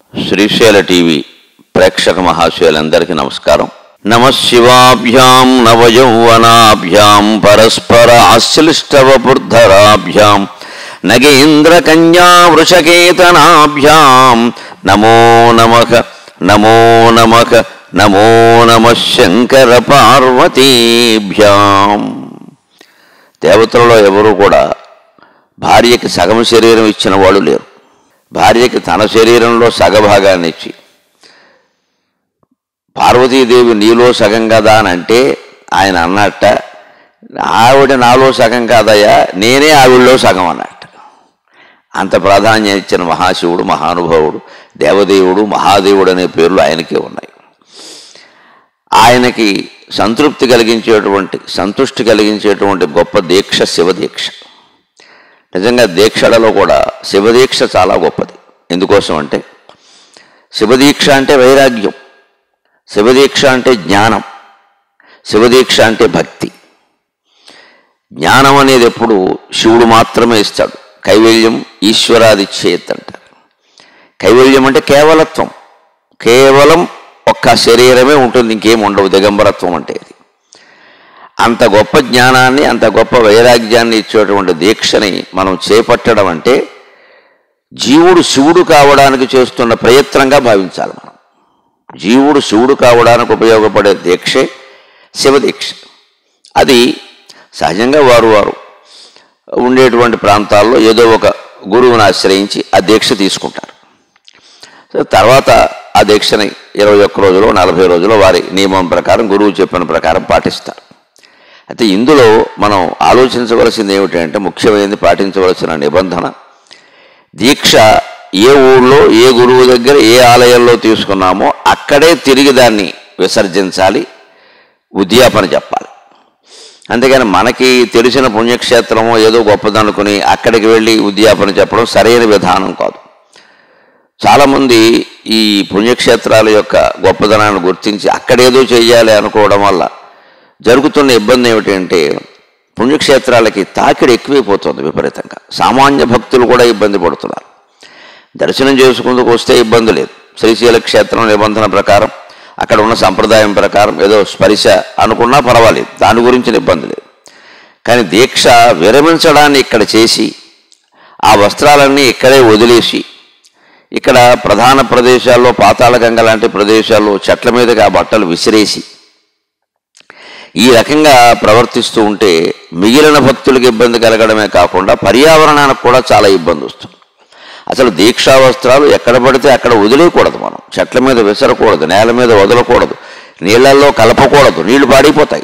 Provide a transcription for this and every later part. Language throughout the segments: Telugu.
శ్రీశైల టీవీ ప్రేక్షక మహాశయులందరికీ నమస్కారం నమ శివాభ్యాం నవయౌవనాభ్యాం పరస్పర ఆశ్లిష్టవపుర్ధరాభ్యాం నగేంద్ర కన్యా వృషకేతనాభ్యాం నమో నమః నమో నమః నమో నమ శంకర పార్వతీభ్యాం దేవతలలో ఎవరు కూడా భార్యకి సగం శరీరం ఇచ్చిన వాళ్ళు లేరు భార్యకి తన శరీరంలో సగభాగాన్ని ఇచ్చి పార్వతీదేవి నీలో సగం కదా అని అంటే ఆయన అన్నట్ట ఆవిడ నాలో సగం కాదయ్యా నేనే ఆవిడలో సగం అన్నట్ట అంత ప్రాధాన్యం ఇచ్చిన మహాశివుడు మహానుభావుడు దేవదేవుడు మహాదేవుడు అనే పేర్లు ఆయనకే ఉన్నాయి ఆయనకి సంతృప్తి కలిగించేటువంటి సంతుష్టి కలిగించేటువంటి గొప్ప దీక్ష శివదీక్ష నిజంగా దీక్షలలో కూడా శివదీక్ష చాలా గొప్పది ఎందుకోసం అంటే శివదీక్ష అంటే వైరాగ్యం శివదీక్ష అంటే జ్ఞానం శివదీక్ష అంటే భక్తి జ్ఞానం అనేది ఎప్పుడు శివుడు మాత్రమే ఇస్తాడు కైవల్యం ఈశ్వరాది చేత్ అంటారు కైవల్యం అంటే కేవలత్వం కేవలం ఒక్క శరీరమే ఉంటుంది ఇంకేం ఉండవు దిగంబరత్వం అంటే ఇది అంత గొప్ప జ్ఞానాన్ని అంత గొప్ప వైరాగ్యాన్ని ఇచ్చేటువంటి దీక్షని మనం చేపట్టడం అంటే జీవుడు శివుడు కావడానికి చేస్తున్న ప్రయత్నంగా భావించాలి మనం జీవుడు శివుడు కావడానికి ఉపయోగపడే దీక్షే శివదీక్ష అది సహజంగా వారు వారు ఉండేటువంటి ప్రాంతాల్లో ఏదో ఒక గురువుని ఆశ్రయించి ఆ దీక్ష తీసుకుంటారు సో తర్వాత ఆ దీక్షని ఇరవై ఒక్క రోజులు నలభై రోజులు వారి నియమం ప్రకారం గురువు చెప్పిన ప్రకారం పాటిస్తారు అయితే ఇందులో మనం ఆలోచించవలసింది ఏమిటంటే ముఖ్యమైనది పాటించవలసిన నిబంధన దీక్ష ఏ ఊళ్ళో ఏ గురువు దగ్గర ఏ ఆలయంలో తీసుకున్నామో అక్కడే తిరిగి దాన్ని విసర్జించాలి ఉద్యాపన చెప్పాలి అంతేగాని మనకి తెలిసిన పుణ్యక్షేత్రమో ఏదో గొప్పదనుకుని అక్కడికి వెళ్ళి ఉద్యాపన చెప్పడం సరైన విధానం కాదు చాలామంది ఈ పుణ్యక్షేత్రాల యొక్క గొప్పదనాన్ని గుర్తించి అక్కడేదో చేయాలి అనుకోవడం వల్ల జరుగుతున్న ఇబ్బంది ఏమిటంటే పుణ్యక్షేత్రాలకి తాకిడి ఎక్కువైపోతుంది విపరీతంగా సామాన్య భక్తులు కూడా ఇబ్బంది పడుతున్నారు దర్శనం చేసుకుందుకు వస్తే ఇబ్బంది లేదు శ్రీశైల క్షేత్రం నిబంధన ప్రకారం అక్కడ ఉన్న సంప్రదాయం ప్రకారం ఏదో స్పర్శ అనుకున్నా పర్వాలేదు దాని గురించిన ఇబ్బంది లేదు కానీ దీక్ష విరమించడాన్ని ఇక్కడ చేసి ఆ వస్త్రాలన్నీ ఇక్కడే వదిలేసి ఇక్కడ ప్రధాన ప్రదేశాల్లో పాతాళగంగ లాంటి ప్రదేశాల్లో చెట్ల మీదకి ఆ బట్టలు విసిరేసి ఈ రకంగా ప్రవర్తిస్తూ ఉంటే మిగిలిన భక్తులకు ఇబ్బంది కలగడమే కాకుండా పర్యావరణానికి కూడా చాలా ఇబ్బంది వస్తుంది అసలు దీక్షా వస్త్రాలు ఎక్కడ పడితే అక్కడ వదిలేయకూడదు మనం చెట్ల మీద విసరకూడదు నేల మీద వదలకూడదు నీళ్ళల్లో కలపకూడదు నీళ్లు పాడైపోతాయి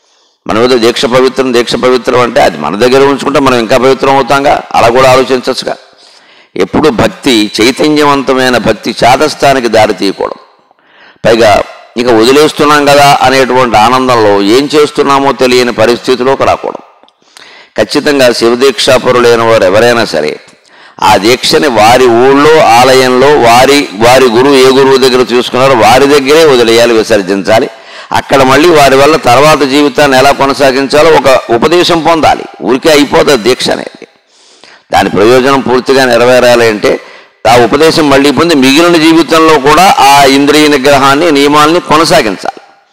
మనం ఏదో దీక్ష పవిత్రం దీక్ష పవిత్రం అంటే అది మన దగ్గర ఉంచుకుంటే మనం ఇంకా పవిత్రం అవుతాంగా అలా కూడా ఆలోచించచ్చుగా ఎప్పుడు భక్తి చైతన్యవంతమైన భక్తి చాదస్థానికి దారి తీయకూడదు పైగా ఇక వదిలేస్తున్నాం కదా అనేటువంటి ఆనందంలో ఏం చేస్తున్నామో తెలియని పరిస్థితిలోకి రాకూడదు ఖచ్చితంగా శివదీక్షాపరులైన వారు ఎవరైనా సరే ఆ దీక్షని వారి ఊళ్ళో ఆలయంలో వారి వారి గురువు ఏ గురువు దగ్గర చూసుకున్నారో వారి దగ్గరే వదిలేయాలి విసర్జించాలి అక్కడ మళ్ళీ వారి వల్ల తర్వాత జీవితాన్ని ఎలా కొనసాగించాలో ఒక ఉపదేశం పొందాలి ఊరికే అయిపోతుంది దీక్ష అనేది దాని ప్రయోజనం పూర్తిగా నెరవేరాలి అంటే ఆ ఉపదేశం మళ్ళీ పొంది మిగిలిన జీవితంలో కూడా ఆ ఇంద్రియ నిగ్రహాన్ని నియమాల్ని కొనసాగించాలి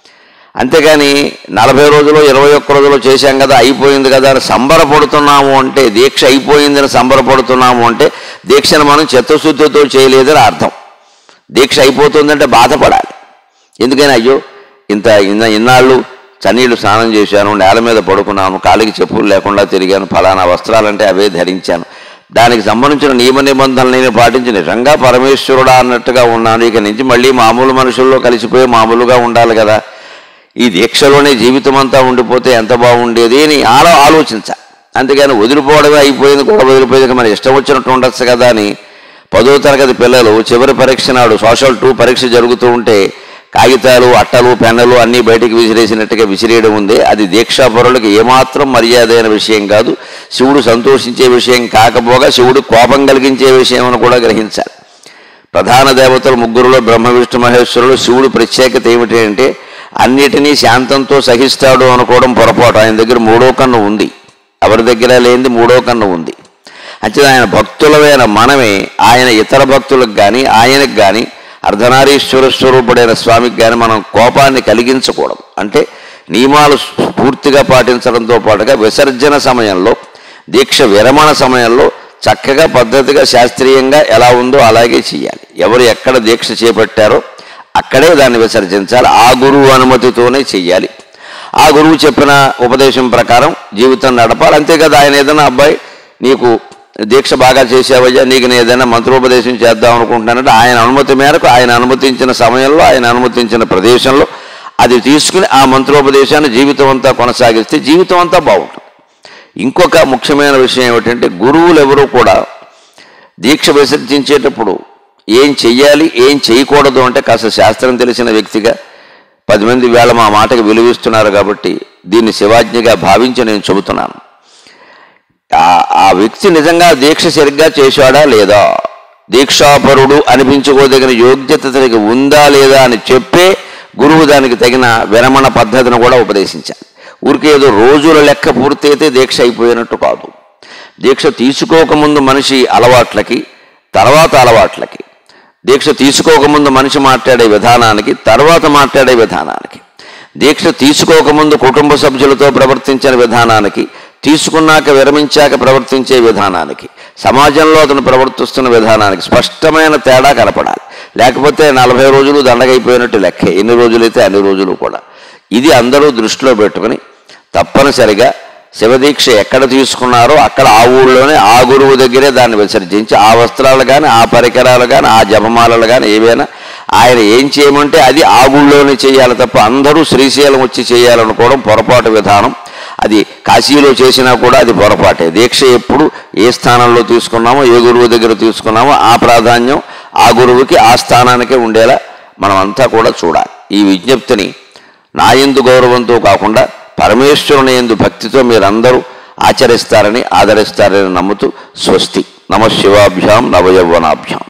అంతేగాని నలభై రోజులు ఇరవై ఒక్క రోజులు చేశాం కదా అయిపోయింది కదా అని సంబరపడుతున్నాము అంటే దీక్ష అయిపోయిందని సంబరపడుతున్నాము అంటే దీక్షను మనం చిత్తశుద్ధితో చేయలేదని అర్థం దీక్ష అయిపోతుందంటే బాధపడాలి ఎందుకని అయ్యో ఇంత ఇన్న ఇన్నాళ్ళు చన్నీళ్ళు స్నానం చేశాను నేల మీద పడుకున్నాను కాలికి చెప్పులు లేకుండా తిరిగాను ఫలానా వస్త్రాలంటే అవే ధరించాను దానికి సంబంధించిన నియమ నిబంధనలు నేను పాటించి నిజంగా పరమేశ్వరుడా అన్నట్టుగా ఉన్నాను ఇక నుంచి మళ్ళీ మామూలు మనుషుల్లో కలిసిపోయి మామూలుగా ఉండాలి కదా ఈ దీక్షలోనే జీవితం అంతా ఉండిపోతే ఎంత బాగుండేది అని ఆలో ఆలోచించాలి అంతేగాని వదిలిపోవడమే అయిపోయింది కూడా వదిలిపోయింది మన ఇష్టం వచ్చినట్టు ఉండొచ్చు కదా అని పదో తరగతి పిల్లలు చివరి పరీక్ష నాడు సోషల్ టూ పరీక్ష జరుగుతూ ఉంటే కాగితాలు అట్టలు పెన్నులు అన్నీ బయటికి విసిరేసినట్టుగా విసిరేయడం ఉంది అది దీక్షాపరులకు ఏమాత్రం మర్యాదైన విషయం కాదు శివుడు సంతోషించే విషయం కాకపోగా శివుడు కోపం కలిగించే విషయం అని కూడా గ్రహించాలి ప్రధాన దేవతలు ముగ్గురులో బ్రహ్మ విష్ణు మహేశ్వరులు శివుడు ప్రత్యేకత ఏమిటి అంటే అన్నిటినీ శాంతంతో సహిస్తాడు అనుకోవడం పొరపాటు ఆయన దగ్గర మూడో కన్ను ఉంది ఎవరి దగ్గర లేనిది మూడో కన్ను ఉంది అంటే ఆయన భక్తులమైన మనమే ఆయన ఇతర భక్తులకు కానీ ఆయనకు కానీ అర్ధనారీశ్వర స్వరూపుడైన స్వామికి కానీ మనం కోపాన్ని కలిగించకూడదు అంటే నియమాలు పూర్తిగా పాటించడంతో పాటుగా విసర్జన సమయంలో దీక్ష విరమణ సమయంలో చక్కగా పద్ధతిగా శాస్త్రీయంగా ఎలా ఉందో అలాగే చేయాలి ఎవరు ఎక్కడ దీక్ష చేపట్టారో అక్కడే దాన్ని విసర్జించాలి ఆ గురువు అనుమతితోనే చెయ్యాలి ఆ గురువు చెప్పిన ఉపదేశం ప్రకారం జీవితం నడపాలి అంతే కదా ఆయన ఏదైనా అబ్బాయి నీకు దీక్ష బాగా చేసావయ్యా నీకు నేను ఏదైనా మంత్రోపదేశం చేద్దాం అనుకుంటున్నానంటే ఆయన అనుమతి మేరకు ఆయన అనుమతించిన సమయంలో ఆయన అనుమతించిన ప్రదేశంలో అది తీసుకుని ఆ మంత్రోపదేశాన్ని జీవితం అంతా కొనసాగిస్తే జీవితం అంతా బాగుంటుంది ఇంకొక ముఖ్యమైన విషయం ఏమిటంటే గురువులు ఎవరు కూడా దీక్ష విసర్జించేటప్పుడు ఏం చెయ్యాలి ఏం చేయకూడదు అంటే కాస్త శాస్త్రం తెలిసిన వ్యక్తిగా పది మంది వేళ మా మాటకి విలువిస్తున్నారు కాబట్టి దీన్ని శివాజ్ఞగా భావించి నేను చెబుతున్నాను ఆ- ఆ వ్యక్తి నిజంగా దీక్ష సరిగ్గా చేశాడా లేదా దీక్షాపరుడు అనిపించుకోదగిన యోగ్యత తనకి ఉందా లేదా అని చెప్పే గురువు దానికి తగిన విరమణ పద్ధతిని కూడా ఉపదేశించాలి ఊరికే ఏదో రోజుల లెక్క పూర్తయితే దీక్ష అయిపోయినట్టు కాదు దీక్ష తీసుకోకముందు మనిషి అలవాట్లకి తర్వాత అలవాట్లకి దీక్ష తీసుకోకముందు మనిషి మాట్లాడే విధానానికి తర్వాత మాట్లాడే విధానానికి దీక్ష తీసుకోకముందు కుటుంబ సభ్యులతో ప్రవర్తించిన విధానానికి తీసుకున్నాక విరమించాక ప్రవర్తించే విధానానికి సమాజంలో అతను ప్రవర్తిస్తున్న విధానానికి స్పష్టమైన తేడా కనపడాలి లేకపోతే నలభై రోజులు దండగైపోయినట్టు లెక్కే ఎన్ని రోజులైతే అన్ని రోజులు కూడా ఇది అందరూ దృష్టిలో పెట్టుకుని తప్పనిసరిగా శివదీక్ష ఎక్కడ తీసుకున్నారో అక్కడ ఆ ఊళ్ళోనే ఆ గురువు దగ్గరే దాన్ని విసర్జించి ఆ వస్త్రాలు కానీ ఆ పరికరాలు కానీ ఆ జపమాలలు కానీ ఏవైనా ఆయన ఏం చేయమంటే అది ఆ ఊళ్ళోనే చేయాలి తప్ప అందరూ శ్రీశైలం వచ్చి చేయాలనుకోవడం పొరపాటు విధానం అది కాశీలో చేసినా కూడా అది పొరపాటే దీక్ష ఎప్పుడు ఏ స్థానంలో తీసుకున్నామో ఏ గురువు దగ్గర తీసుకున్నామో ఆ ప్రాధాన్యం ఆ గురువుకి ఆ స్థానానికే ఉండేలా మనం అంతా కూడా చూడాలి ఈ విజ్ఞప్తిని నా ఎందు గౌరవంతో కాకుండా పరమేశ్వరుని ఎందు భక్తితో మీరందరూ ఆచరిస్తారని ఆదరిస్తారని నమ్ముతూ స్వస్తి నమ శివాభ్యాం నవయౌవనాభ్యాం